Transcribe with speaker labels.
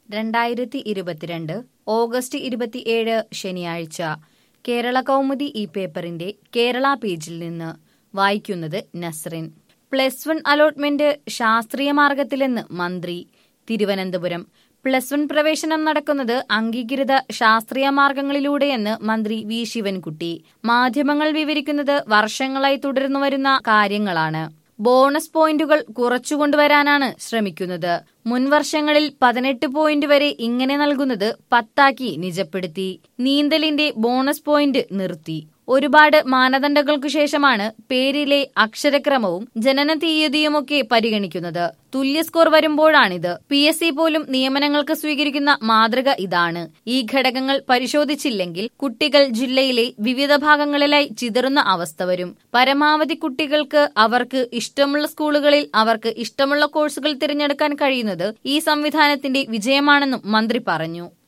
Speaker 1: രണ്ടായിരത്തി ഇരുപത്തിരണ്ട് ഓഗസ്റ്റ് ഇരുപത്തിയേഴ് ശനിയാഴ്ച കേരള കൗമുദി ഈ പേപ്പറിന്റെ കേരള പേജിൽ നിന്ന് വായിക്കുന്നത് നസ്റിൻ പ്ലസ് വൺ അലോട്ട്മെന്റ് ശാസ്ത്രീയ മാർഗത്തിലെന്ന് മന്ത്രി തിരുവനന്തപുരം പ്ലസ് വൺ പ്രവേശനം നടക്കുന്നത് അംഗീകൃത ശാസ്ത്രീയ മാർഗങ്ങളിലൂടെയെന്ന് മന്ത്രി വി ശിവൻകുട്ടി മാധ്യമങ്ങൾ വിവരിക്കുന്നത് വർഷങ്ങളായി തുടർന്നുവരുന്ന കാര്യങ്ങളാണ് ബോണസ് പോയിന്റുകൾ കുറച്ചുകൊണ്ടുവരാനാണ് ശ്രമിക്കുന്നത് മുൻവർഷങ്ങളിൽ പതിനെട്ട് പോയിന്റ് വരെ ഇങ്ങനെ നൽകുന്നത് പത്താക്കി നിജപ്പെടുത്തി നീന്തലിന്റെ ബോണസ് പോയിന്റ് നിർത്തി ഒരുപാട് മാനദണ്ഡങ്ങൾക്കു ശേഷമാണ് പേരിലെ അക്ഷരക്രമവും ജനന തീയതിയുമൊക്കെ പരിഗണിക്കുന്നത് തുല്യ സ്കോർ വരുമ്പോഴാണിത് പി എസ് സി പോലും നിയമനങ്ങൾക്ക് സ്വീകരിക്കുന്ന മാതൃക ഇതാണ് ഈ ഘടകങ്ങൾ പരിശോധിച്ചില്ലെങ്കിൽ കുട്ടികൾ ജില്ലയിലെ വിവിധ ഭാഗങ്ങളിലായി ചിതറുന്ന അവസ്ഥ വരും പരമാവധി കുട്ടികൾക്ക് അവർക്ക് ഇഷ്ടമുള്ള സ്കൂളുകളിൽ അവർക്ക് ഇഷ്ടമുള്ള കോഴ്സുകൾ തിരഞ്ഞെടുക്കാൻ കഴിയുന്നത് ഈ സംവിധാനത്തിന്റെ വിജയമാണെന്നും മന്ത്രി പറഞ്ഞു